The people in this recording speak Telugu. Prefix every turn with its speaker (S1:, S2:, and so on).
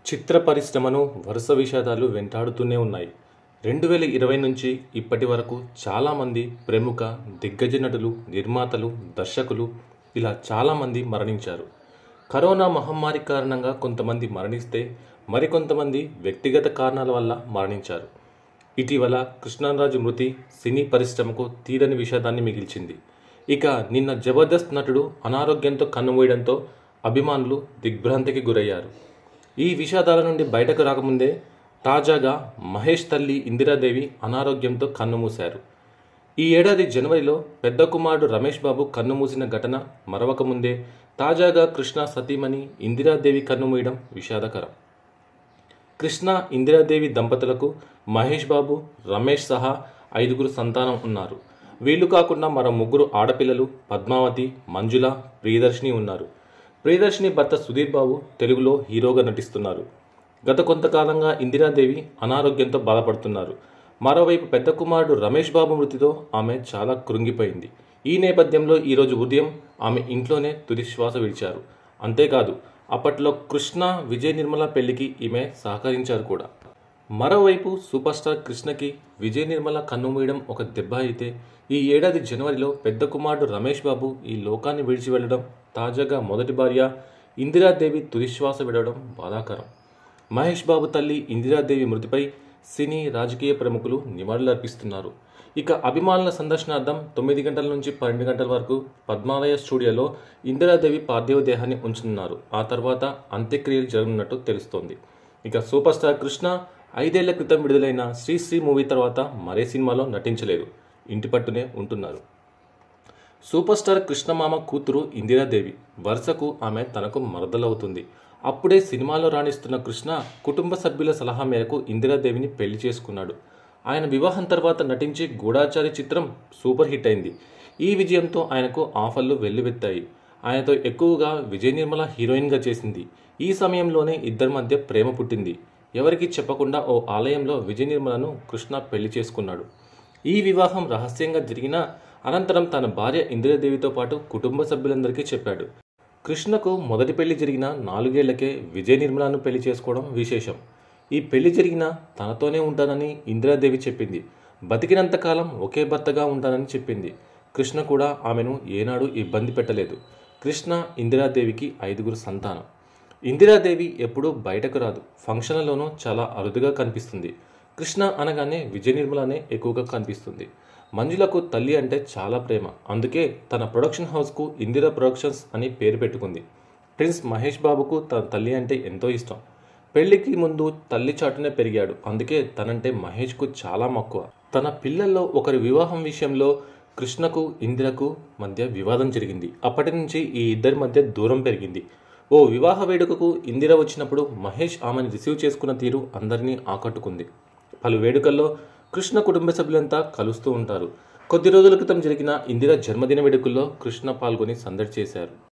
S1: చిత్ర పరిశ్రమను వరుస విషాదాలు వెంటాడుతూనే ఉన్నాయి రెండు వేల ఇరవై నుంచి ఇప్పటి వరకు చాలామంది ప్రముఖ దిగ్గజ నటులు నిర్మాతలు దర్శకులు ఇలా చాలామంది మరణించారు కరోనా మహమ్మారి కారణంగా కొంతమంది మరణిస్తే మరికొంతమంది వ్యక్తిగత కారణాల వల్ల మరణించారు ఇటీవల కృష్ణరాజు మృతి సినీ పరిశ్రమకు తీరని విషాదాన్ని మిగిల్చింది ఇక నిన్న జబర్దస్త్ నటుడు అనారోగ్యంతో కన్నుమూయడంతో అభిమానులు దిగ్భ్రాంతికి గురయ్యారు ఈ విషాదాల నుండి బయటకు రాకముందే తాజాగా మహేష్ తల్లి ఇందిరాదేవి అనారోగ్యంతో కన్నుమూశారు ఈ ఏడాది జనవరిలో పెద్ద కుమారుడు రమేష్ బాబు కన్నుమూసిన ఘటన మరవకముందే తాజాగా కృష్ణ సతీమణి ఇందిరాదేవి కన్నుమూయడం విషాదకరం కృష్ణ ఇందిరాదేవి దంపతులకు మహేష్ బాబు రమేష్ సహా ఐదుగురు సంతానం ఉన్నారు వీళ్ళు కాకుండా మరో ముగ్గురు ఆడపిల్లలు పద్మావతి మంజుల ప్రియదర్శిని ఉన్నారు ప్రియదర్శిని భర్త సుధీర్ బాబు తెలుగులో హీరోగా నటిస్తున్నారు గత కొంతకాలంగా ఇందిరాదేవి అనారోగ్యంతో బాధపడుతున్నారు మరోవైపు పెద్ద కుమారుడు రమేష్ బాబు మృతితో ఆమె చాలా కృంగిపోయింది ఈ నేపథ్యంలో ఈరోజు ఉదయం ఆమె ఇంట్లోనే తుది శ్వాస విడిచారు అంతేకాదు అప్పట్లో కృష్ణ విజయ్ నిర్మల పెళ్లికి ఈమె సహకరించారు కూడా మరోవైపు సూపర్ స్టార్ కృష్ణకి విజయ్ నిర్మల కన్నుమూయడం ఒక దెబ్బ అయితే ఈ ఏడాది జనవరిలో పెద్ద కుమారుడు రమేష్ బాబు ఈ లోకాన్ని విడిచి వెళ్ళడం తాజాగా మొదటి భార్య ఇందిరాదేవి తుదిశ్వాస విడవడం బాధాకరం మహేష్ బాబు తల్లి ఇందిరాదేవి మృతిపై సినీ రాజకీయ ప్రముఖులు నివాళులర్పిస్తున్నారు ఇక అభిమానుల సందర్శనార్థం తొమ్మిది గంటల నుంచి పన్నెండు గంటల వరకు పద్మాలయ స్టూడియోలో ఇందిరాదేవి పార్థివ దేహాన్ని ఉంచుతున్నారు ఆ తర్వాత అంత్యక్రియలు జరగనున్నట్టు తెలుస్తోంది ఇక సూపర్ స్టార్ కృష్ణ ఐదేళ్ల క్రితం విడుదలైన శ్రీశ్రీ మూవీ తర్వాత మరే సినిమాలో నటించలేదు ఇంటి పట్టునే ఉంటున్నారు సూపర్ స్టార్ కృష్ణమామ కూతురు ఇందిరాదేవి వరుసకు ఆమె తనకు మరదలవుతుంది అప్పుడే సినిమాలో రాణిస్తున్న కృష్ణ కుటుంబ సభ్యుల సలహా మేరకు ఇందిరాదేవిని పెళ్లి చేసుకున్నాడు ఆయన వివాహం తర్వాత నటించి గూఢాచారి చిత్రం సూపర్ హిట్ అయింది ఈ విజయంతో ఆయనకు ఆఫర్లు వెల్లువెత్తాయి ఆయనతో ఎక్కువగా విజయ్ నిర్మల హీరోయిన్గా చేసింది ఈ సమయంలోనే ఇద్దరి మధ్య ప్రేమ పుట్టింది ఎవరికీ చెప్పకుండా ఓ ఆలయంలో విజయ్ నిర్మలను కృష్ణ పెళ్లి చేసుకున్నాడు ఈ వివాహం రహస్యంగా జరిగిన అనంతరం తన భార్య ఇందిరాదేవితో పాటు కుటుంబ సభ్యులందరికీ చెప్పాడు కృష్ణకు మొదటి పెళ్లి జరిగిన నాలుగేళ్లకే విజయ్ నిర్మలను పెళ్లి చేసుకోవడం విశేషం ఈ పెళ్లి జరిగిన తనతోనే ఉంటానని ఇందిరాదేవి చెప్పింది బతికినంతకాలం ఒకే భర్తగా ఉంటానని చెప్పింది కృష్ణ కూడా ఆమెను ఏనాడు ఇబ్బంది పెట్టలేదు కృష్ణ ఇందిరాదేవికి ఐదుగురు సంతానం ఇందిరాదేవి ఎప్పుడూ బయటకు రాదు ఫంక్షన్లలోనూ చాలా అరుదుగా కనిపిస్తుంది కృష్ణ అనగానే విజయ నిర్మలనే ఎక్కువగా కనిపిస్తుంది మంజులకు తల్లి అంటే చాలా ప్రేమ అందుకే తన ప్రొడక్షన్ హౌస్కు ఇందిరా ప్రొడక్షన్స్ అని పేరు పెట్టుకుంది ప్రిన్స్ మహేష్ బాబుకు తన తల్లి అంటే ఎంతో ఇష్టం పెళ్లికి ముందు తల్లి చాటునే పెరిగాడు అందుకే తనంటే మహేష్కు చాలా మక్కువ తన పిల్లల్లో ఒకరి వివాహం విషయంలో కృష్ణకు ఇందిరకు మధ్య వివాదం జరిగింది అప్పటి నుంచి ఈ ఇద్దరి మధ్య దూరం పెరిగింది ఓ వివాహ వేడుకకు ఇందిర వచ్చినప్పుడు మహేష్ ఆమెను రిసీవ్ చేసుకున్న తీరు అందరినీ ఆకట్టుకుంది పలు వేడుకల్లో కృష్ణ కుటుంబ సభ్యులంతా కలుస్తూ ఉంటారు కొద్ది రోజుల క్రితం జరిగిన ఇందిర జన్మదిన వేడుకల్లో కృష్ణ పాల్గొని సందడి చేశారు